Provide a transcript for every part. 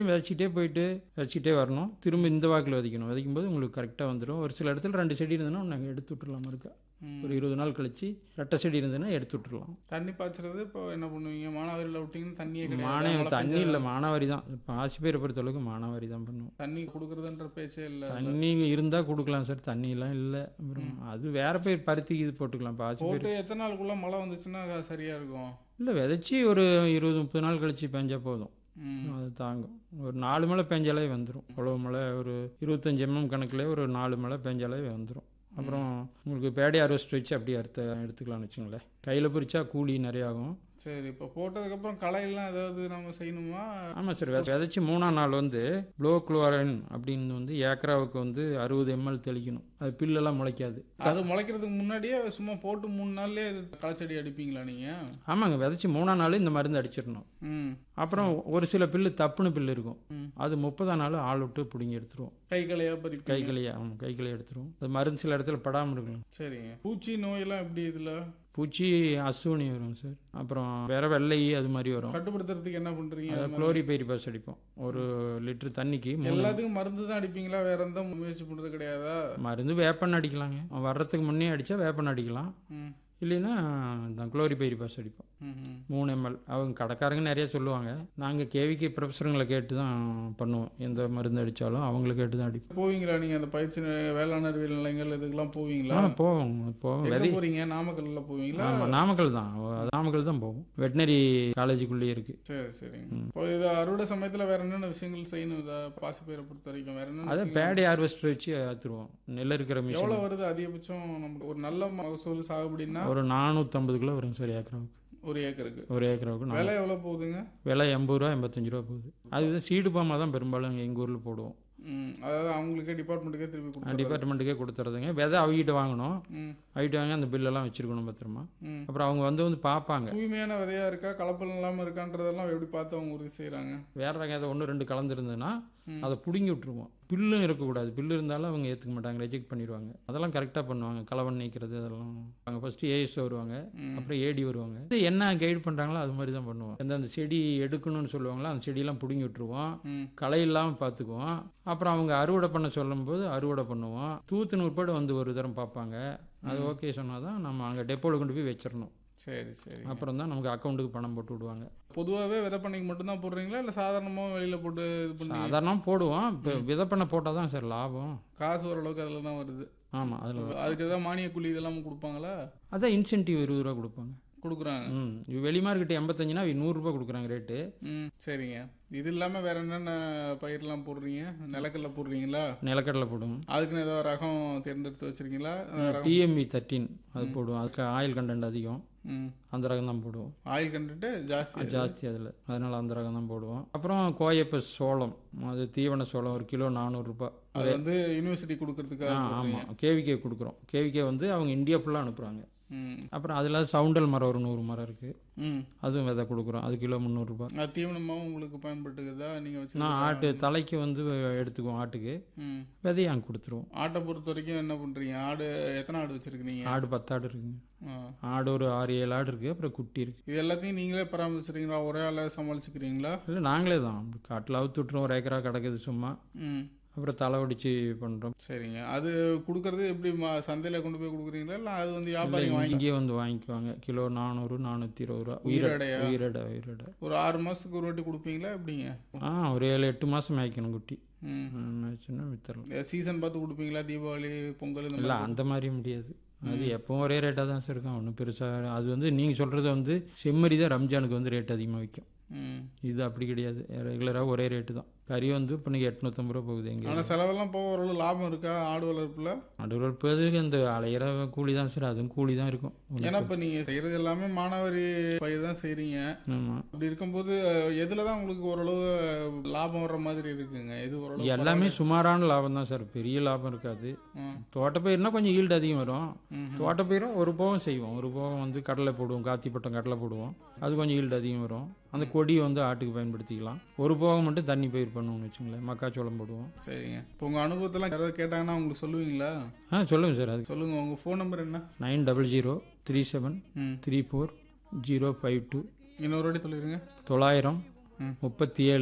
விதைச்சிட்டே போயிட்டு விதைச்சிட்டே வரணும் திரும்ப இந்த வாக்கில் விதைக்கணும் விதைக்கும் போது உங்களுக்கு கரெக்டாக வந்துடும் ஒரு சில இடத்துல ரெண்டு செடி இருந்ததுன்னா நாங்கள் எடுத்து விட்டுறலாம் இருக்கா ம். ஒரு இருபது நாள் கழிச்சு ரெட்டை செடி இருந்ததுன்னா எடுத்து விட்டுறலாம் தண்ணி பாய்ச்சறது இப்போ என்ன பண்ணுவீங்க மானாவாரியில் விட்டீங்கன்னா தண்ணியே கிடையாது மானே மழை தண்ணி பெஞ்சா இல்லை மானாவாரி தான் இப்போ ஆசிப்பேரை பொறுத்தளவுக்கு மானாவாரி தான் பண்ணுவோம் தண்ணி கொடுக்குறதுன்ற பேச்சே இல்லை தண்ணி இருந்தால் கொடுக்கலாம் சார் தண்ணிலாம் இல்லை அப்புறம் அது வேற பேர் பருத்திக்கு இது போட்டுக்கலாம் இப்போ ஆசிப்பேர் போட்டு எத்தனை நாளுக்குள்ள மழை வந்துச்சுன்னா அது சரியா இருக்கும் இல்லை விதைச்சி ஒரு இருபது முப்பது நாள் கழிச்சு பெஞ்சா போதும் ம். அது தாங்கும் ஒரு நாலு மழை பெஞ்சாலே வந்துடும் அவ்வளோ மழை ஒரு இருபத்தஞ்சி எம்எம் கணக்குல ஒரு நாலு மழை பெஞ்சாலே வந்துடும் அப்புறம் உங்களுக்கு பேடை அரோஸ்ட் வச்சு அப்படியே அறுத்த எடுத்துக்கலாம்னு வச்சுங்களேன் கையில் பிரிச்சா கூலி நிறைய ஆகும் சரி இப்போ போட்டதுக்கப்புறம் களையெல்லாம் ஏதாவது நம்ம செய்யணுமா ஆமாம் சார் வித- விதைச்சி மூணாம் நாள் வந்து ப்ளோ குளோரன் அப்படின்னு வந்து ஏக்கராவுக்கு வந்து அறுபது எம்எல் தெளிக்கணும் அது பில்லெல்லாம் முளைக்காது அது முளைக்கிறதுக்கு முன்னாடியே சும்மா போட்டு மூணு நாள்லயே அது களைச்செடி அடிப்பீங்களா நீங்க ஆமாங்க விதைச்சி மூணாம் நாள் இந்த மருந்து அடிச்சிடணும் ம் அப்புறம் ஒரு சில பில்லு தப்புன்னு பில்லு இருக்கும் ம். அது முப்பதாம் நாள் ஆள் விட்டு பிடுங்கி எடுத்துருவோம் கை களையா பறிப்பீங்க கை களியா ஆமாம் கை களியா எடுத்துருவோம் அது மருந்து சில இடத்துல படாமல் இருக்கணும் சரிங்க பூச்சி நோயெல்லாம் எப்படி இதுல பூச்சி அசுவனி வரும் சார் அப்புறம் வேற வெள்ளை அது மாதிரி வரும் கட்டுப்படுத்துறதுக்கு என்ன பண்றீங்க அதை குளோரிபைரிபாஸ் அடிப்போம் ஒரு லிட்டர் தண்ணிக்கு மூணு எல்லாத்துக்கும் மருந்து தான் அடிப்பீங்களா வேற எந்த முயற்சி பண்றது கிடையாதா மருந்து வேப்பன் அடிக்கலாங்க அவன் வர்றதுக்கு முன்னே அடித்தா வேப்பன் அடிக்கலாம் ம் இல்லைன்னா இந்த குளோரிபைரிபாஸ் அடிப்போம் ம் ம். மூணு எம்எல் அவங்க கடைக்காரங்க நிறைய சொல்லுவாங்க நாங்கள் கேவிக்கு ப்ரொஃபஸருங்களை கேட்டு தான் பண்ணுவோம் எந்த மருந்து அடித்தாலும் அவங்கள கேட்டு தான் அடிப்போம் போவீங்களா நீங்க அந்த பயிற்சி நி- வேளாண் அறிவியல் நிலையங்கள் இதுக்கெல்லாம் போவீங்களா ஆ போவோம் போவோம் எங்க விதை போறீங்க நாமக்கல்ல போவீங்களா ஆமாம் நாமக்கல் தான் அது நாமக்கல் தான் போவோம் வெட்டினரி காலேஜுக்குள்ளேயே இருக்குது சரி சரிங்க இப்போ இது அறுவடை சமயத்துல வேற என்னென்ன விஷயங்கள் செய்யணும் இதை பாசிப்பயிரை பொறுத்த வரைக்கும் வேற என்னென்ன அதை விஷயங்கள்? பேடி ஹார்வெஸ்டர் வச்சு அறுத்துருவோம் நெல் இருக்கிற மிஷின் எவ்வளவு வருது அதிகபட்சம் நமக்கு ஒரு நல்ல மகசூல் சாகுபடினா ஒரு நானூற்றம்பது கிலோ வரும் சார் ஏக்கராவுக்கு ஒரு ஏக்கருக்கு ஒரு ஏக்கராவுக்கு நான் விலை எவ்வளவு போகுதுங்க விலை எண்பது ரூபா எண்பத்தஞ்சு ரூபா போகுது அது சீடு பாமா தான் பெரும்பாலும் எங்கள் ஊரில் போடுவோம் ம் அதாவது அவங்களுக்கே டிபார்ட்மெண்ட்டுக்கே திருப்பி கொடுத்துருவாங்க டிபார்ட்மெண்ட்டுக்கே கொடுத்துறதுங்க விதை அவகிட்ட வாங்கணும் ம் அவகிட்ட வாங்கி அந்த பில்லெல்லாம் வச்சிருக்கணும் பத்திரமா ம் அப்புறம் அவங்க வந்து வந்து பார்ப்பாங்க தூய்மையான விதையா இருக்கா கலப்படம் இல்லாம இருக்கான்றதெல்லாம் எப்படி பார்த்து அவங்க உறுதி செய்றாங்க வேற ரகம் ஏதோ ஒன்று ரெண்டு கலந்துருந்ததுன்னா ம். அதை பிடுங்கி விட்டுருவோம் பில்லும் இருக்கக்கூடாது பில்லு இருந்தாலும் அவங்க ஏற்றுக்க மாட்டாங்க ரிஜெக்ட் பண்ணிடுவாங்க அதெல்லாம் கரெக்டாக பண்ணுவாங்க கலவன் நீக்கிறது அதெல்லாம் அவங்க ஃபஸ்ட்டு ஏஎஸ் வருவாங்க ம். அப்புறம் ஏடி வருவாங்க இது என்ன கைடு பண்ணுறாங்களோ அது மாதிரி தான் பண்ணுவோம் எந்த அந்த செடி எடுக்கணும்னு சொல்லுவாங்களோ அந்த செடியெல்லாம் பிடுங்கி விட்டுருவோம் ம் களை இல்லாமல் பார்த்துக்குவோம் அப்புறம் அவங்க அறுவடை பண்ண சொல்லும்போது அறுவடை பண்ணுவோம் தூத்து நூறுபாடு வந்து ஒரு தரம் பார்ப்பாங்க அது ஓகே சொன்னால் தான் நம்ம அங்கே டெப்போவில் கொண்டு போய் வச்சிடணும் சரி சரி அப்புறம் தான் நமக்கு அக்கௌண்ட்டுக்கு பணம் போட்டு விடுவாங்க பொதுவாகவே விதை பண்ணைக்கு மட்டும்தான் போடுறீங்களா இல்லை சாதாரணமாக வெளியில போட்டு இது பண்ணி சாதாரணமாக போடுவோம் இப்போ விதை பண்ண போட்டால் தான் சார் லாபம் காசு ஓரளவுக்கு அதில் தான் வருது ஆமாம் அதில் அதுக்கு ஏதாவது மானிய கூலி இதெல்லாம் கொடுப்பாங்களா அதான் இன்சென்டிவ் இருபது ரூபா கொடுப்பாங்க கொடுக்குறாங்க ம் வெளி மார்க்கெட்டு எண்பத்தஞ்சுனா நூறுரூபா கொடுக்குறாங்க ரேட்டு ம் சரிங்க இது இல்லாமல் வேற என்னென்ன பயிரெலாம் போடுறீங்க நிலக்கடலை போடுறீங்களா நிலக்கடலை போடுவோம் அதுக்குன்னு ஏதாவது ரகம் தேர்ந்தெடுத்து வச்சிருக்கீங்களா அந்த ரகம் டிஎம்இ தேர்ட்டின் அது போடுவோம் அதுக்கு ஆயில் கண்டென்ட் அதிகம் ம் அந்த ரகம் தான் போடுவோம் ஆயில் கண்டுட்டு ஜாஸ்தி ஜாஸ்தி அதில் அதனால் அந்த ரகம் தான் போடுவோம் அப்புறம் கோயப்ப சோளம் அது தீவன சோளம் ஒரு கிலோ நானூறுரூபா அது வந்து யூனிவர்சிட்டி கொடுக்கறதுக்காக ஆ போடுறீங்க. ஆமாம் கேவிகே கொடுக்குறோம் கேவிகே வந்து அவங்க இந்தியா ஃபுல்லாக அனுப்புகிறாங்க ம் அப்புறம் அதில் சவுண்டல் மரம் ஒரு நூறு மரம் இருக்குது ம் அதுவும் விதை கொடுக்குறோம் அது கிலோ முந்நூறுரூபா அது தீவனமாகவும் உங்களுக்கு பயன்பட்டுக்குதா நீங்கள் வச்சு நான் ஆட்டு தலைக்கு வந்து எடுத்துக்குவோம் ஆட்டுக்கு ம் விதையை அங்கே கொடுத்துருவோம் ஆட்டை பொறுத்த வரைக்கும் என்ன பண்ணுறீங்க ஆடு எத்தனை ஆடு வச்சுருக்கீங்க ஆடு பத்து ஆடு இருக்குங்க ஆ ஆடு ஒரு ஆறு ஏழு ஆடு இருக்குது அப்புறம் குட்டி இருக்குது இது எல்லாத்தையும் நீங்களே பராமரிச்சுறீங்களா ஒரே ஆளை சமாளிச்சுக்கிறீங்களா இல்லை நாங்களே தான் காட்டில் அவுத்து விட்டுறோம் ஒரு ஏக்கரா கிடக்குது சும்மா ம் அப்புறம் தலை ஒடிச்சு பண்ணுறோம் சரிங்க அது கொடுக்கறது எப்படி ம- சந்தையில கொண்டு போய் கொடுக்குறீங்களா இல்லை அது வந்து வியாபாரிங்க வாங்கி இங்கேயே வந்து வாங்கிக்குவாங்க கிலோ நானூறு நானூற்றி இருபது ரூபா உயிரடை உயிரடையா? உயிரடை உயிரடை ஒரு ஆறு மாதத்துக்கு ஒரு வாட்டி கொடுப்பீங்களா எப்படிங்க ஆ ஒரு ஏழு எட்டு மாதம் மேய்க்கணும் குட்டி ம் மேய்ச்சுன்னா வித்துடலாம் சீசன் பார்த்து கொடுப்பீங்களா தீபாவளி பொங்கல் இந்த இல்லை மாதிரி அந்த மாதிரி முடியாது அது எப்பவும் ஒரே ரேட்டாக தான் சார் இருக்கும் ஒன்றும் பெருசாக அது வந்து நீங்கள் சொல்கிறது வந்து செம்மறி தான் ரம்ஜானுக்கு வந்து ரேட் அதிகமாக விற்கும் ம் இது அப்படி கிடையாது ரெகுலராக ஒரே ரேட்டு தான் கறி வந்து இப்போ நீங்கள் எட்நூற்றம்பது ரூபா போகுது எங்கே ஆனால் செலவெல்லாம் போக ஓரளவு லாபம் இருக்கா ஆடு வளர்ப்புல நடுவரப்புக்கு அந்த அலையிற கூலி தான் சார் அதுவும் கூலி தான் இருக்கும் ஏன்னா இப்போ நீங்கள் செய்கிறது எல்லாமே மானாவாரி பயிர் தான் செய்கிறீங்க ஆமாம் அப்படி இருக்கும்போது அஹ், எதுல தான் உங்களுக்கு ஓரளவு லாபம் வர்ற மாதிரி இருக்குங்க எது ஓரளவு எல்லாமே சுமாரான லாபம் தான் சார் பெரிய லாபம் இருக்காது ம். தோட்டப்பயிர்னா கொஞ்சம் ஈல்டு அதிகம் வரும் ம். தோட்டப்பயிரும் ஒரு போகம் செய்வோம் ஒரு போகம் வந்து கடலை போடுவோம் காத்திப்பட்டம் கடலை போடுவோம் அது கொஞ்சம் ஈல்டு அதிகம் வரும் அந்த கொடியை வந்து ஆட்டுக்கு பயன்படுத்திக்கலாம் ஒரு போகம் மட்டும் தண்ணி பயிர் பண்ணுவோம்னு வச்சுங்களேன் மக்காச்சோளம் போடுவோம் சரிங்க இப்போ உங்கள் அனுபவத்தெல்லாம் யாராவது கேட்டாங்கன்னா உங்களுக்கு சொல்லுவீங்களா ஆ சொல்லுங்கள் சார் அது சொல்லுங்கள் உங்கள் ஃபோன் நம்பர் என்ன nine double zero three seven ம் three four zero five two இன்னொரு வாட்டி சொல்லிடுங்க தொள்ளாயிரம் ம். முப்பத்தி ஏழு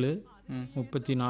ம் முப்பத்தி நாலு